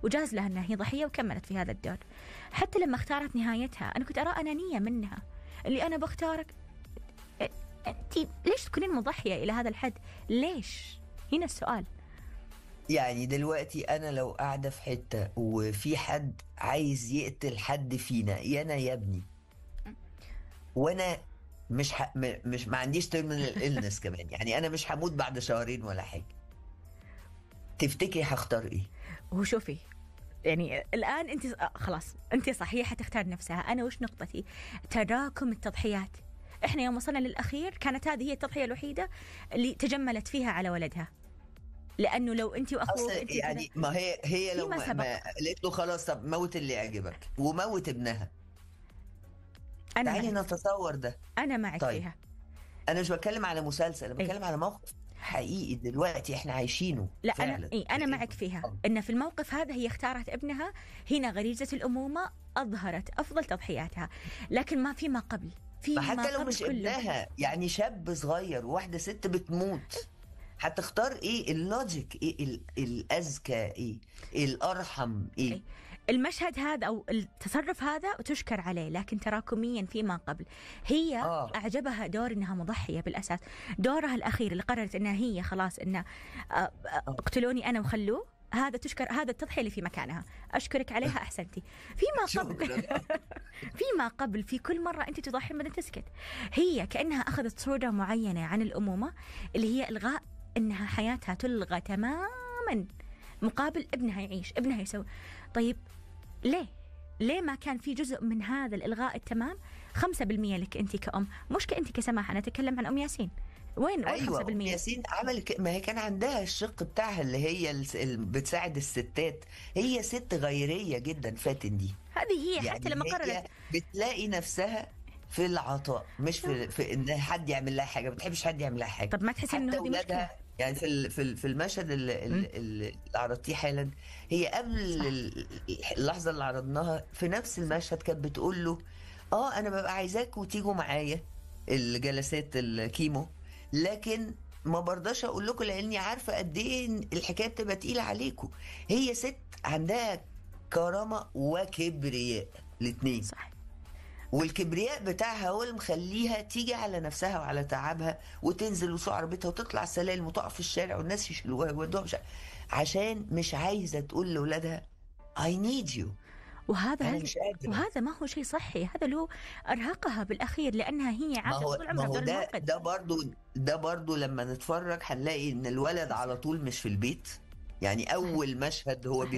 وجاز لها انها هي ضحيه وكملت في هذا الدور حتى لما اختارت نهايتها انا كنت ارى انانيه منها اللي انا بختارك انت ليش تكونين مضحيه الى هذا الحد ليش هنا السؤال يعني دلوقتي انا لو قاعده في حته وفي حد عايز يقتل حد فينا يا انا يا ابني وانا مش ح... م- مش ما عنديش تيرمينال النس كمان يعني انا مش هموت بعد شهرين ولا حاجه تفتكري هختار ايه وشوفي يعني الان انت خلاص انت صحيحه تختار نفسها انا وش نقطتي تراكم التضحيات احنا يوم وصلنا للاخير كانت هذه هي التضحيه الوحيده اللي تجملت فيها على ولدها لانه لو انت واخوك اصلا انت يعني كذا- ما هي هي لو فيما ما, سبق. ما قالت له خلاص طب موت اللي يعجبك وموت ابنها انا تعالي معك. نتصور ده انا معك طيب. فيها انا مش بتكلم على مسلسل انا أي. بتكلم على موقف حقيقي دلوقتي احنا عايشينه لا فعلا انا إيه انا معك فيها آه. ان في الموقف هذا هي اختارت ابنها هنا غريزه الامومه اظهرت افضل تضحياتها لكن ما فيما قبل في ما حتى لو قبل مش كله. ابنها يعني شاب صغير وواحده ست بتموت هتختار ايه اللوجيك ايه ال- الاذكى ايه الارحم ايه أي. المشهد هذا او التصرف هذا تشكر عليه لكن تراكميا فيما قبل هي آه. آه. اعجبها دور انها مضحيه بالاساس دورها الاخير اللي قررت انها هي خلاص انها آه، آه، اقتلوني انا وخلوه هذا تشكر هذا التضحيه اللي في مكانها اشكرك عليها احسنتي فيما قبل شكرا فيما قبل في كل مرة أنت تضحي بعدين تسكت هي كأنها أخذت صورة معينة عن الأمومة اللي هي إلغاء أنها حياتها تلغى تماما مقابل ابنها يعيش ابنها يسوي طيب ليه ليه ما كان في جزء من هذا الإلغاء التمام 5% لك أنت كأم مش كأنت كسماح أنا أتكلم عن أم ياسين وين ايوه وين 5% أم ياسين عملت ك- ما هي كان عندها الشق بتاعها اللي هي الس- ال- بتساعد الستات هي ست غيريه جدا فاتن دي هذه هي حتى لما هي قررت بتلاقي نفسها في العطاء مش في, في ان حد يعمل لها حاجه ما بتحبش حد يعمل لها حاجه طب ما تحسي إنه حتى هذه اولادها مشكلة يعني في ال- في ال- في المشهد اللي, اللي, اللي عرضتيه حالا هي قبل ال- اللحظه اللي عرضناها في نفس المشهد كانت بتقول له اه انا ببقى عايزاكوا تيجوا معايا الجلسات الكيمو لكن ما برضاش اقول لكم لاني عارفه قد ايه إن الحكايه بتبقى تقيله عليكم هي ست عندها كرامه وكبرياء الاثنين صح والكبرياء بتاعها هو اللي مخليها تيجي على نفسها وعلى تعبها وتنزل وسوق عربيتها وتطلع السلالم وتقف في الشارع والناس يشيلوها يودوها مش عشان مش عايزه تقول لاولادها I need you وهذا أنا هل- مش قادرة. وهذا ما هو شيء صحي هذا له ارهقها بالاخير لانها هي ما عاشت هو طول ما عمرها هو بدور ده الموقد ده برضو ده برضو لما نتفرج هنلاقي ان الولد على طول مش في البيت يعني اول مشهد هو صحيح.